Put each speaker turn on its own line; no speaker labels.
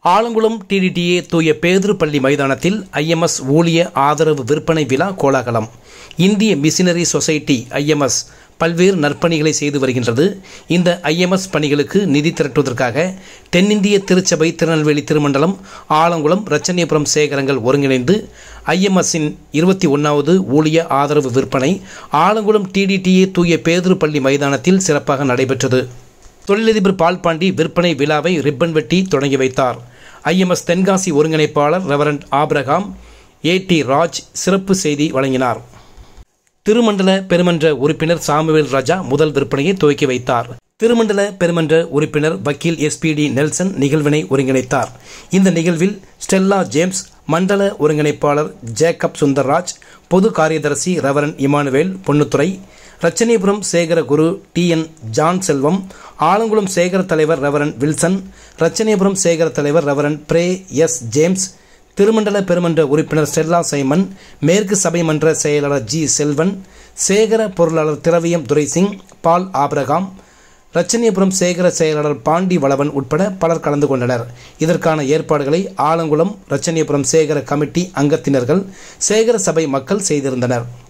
Alangulam TDTA தூய பேதுரு பள்ளி மைதானத்தில் ஐஎம்எஸ் ஊழிய ஆதரவு விற்பனை விழா கோலாகலம் இந்திய மிஷினரி சொசைட்டி ஐஎம்எஸ் பல்வேறு நற்பணிகளை செய்து வருகின்றது இந்த ஐஎம்எஸ் பணிகளுக்கு நிதி திரட்டுவதற்காக தென்னிந்திய திருச்சபை திருநெல்வேலி திருமண்டலம் ஆலங்குளம் ரச்சனியபுரம் சேகரங்கள் ஒருங்கிணைந்து ஐஎம்எஸ்ஸின் இருபத்தி ஒன்றாவது ஊழிய ஆதரவு விற்பனை ஆலங்குளம் டிடிடிஏ தூய பேதுரு பள்ளி மைதானத்தில் சிறப்பாக நடைபெற்றது தொழிலதிபர் பால்பாண்டி விற்பனை விழாவை ரிப்பன் வெட்டி தொடங்கி வைத்தார் ஐஎம்எஸ் தென்காசி ஒருங்கிணைப்பாளர் reverend Abraham A T Raj சிறப்பு செய்தி வழங்கினார் திருமண்டல பெருமன்ற உறுப்பினர் சாமுவேல் ராஜா முதல் விற்பனையை துவக்கி வைத்தார் திருமண்டல பெருமன்ற உறுப்பினர் வக்கீல் எஸ்பிடி நெல்சன் நிகழ்வினை ஒருங்கிணைத்தார் இந்த நிகழ்வில் ஸ்டெல்லா ஜேம்ஸ் மண்டல ஒருங்கிணைப்பாளர் ஜேக்கப் சுந்தர்ராஜ் பொது காரியதர்சி ரெவரன் இமானுவேல் பொன்னுத்துறை ரச்சனிபுரம் சேகர குரு T N John Selvam Alangulam சேகர தலைவர் ரெவரன் வில்சன் ரச்சனிபுரம் சேகர தலைவர் ரெவரன் பிரே எஸ் ஜேம்ஸ் திருமண்டல பெருமன்ற உறுப்பினர் ஸ்டெல்லா சைமன் மேற்கு சபை மன்ற செயலாளர் ஜி செல்வன் சேகர பொருளாளர் திரவியம் துரைசிங் பால் ஆபிரகாம் ரச்சனியபுரம் சேகர செயலாளர் பாண்டி வளவன் உட்பட பலர் கலந்து கொண்டனர் இதற்கான ஏற்பாடுகளை ஆலங்குளம் ரச்சனியபுரம் சேகர கமிட்டி அங்கத்தினர்கள் சேகர சபை மக்கள் செய்திருந்தனர்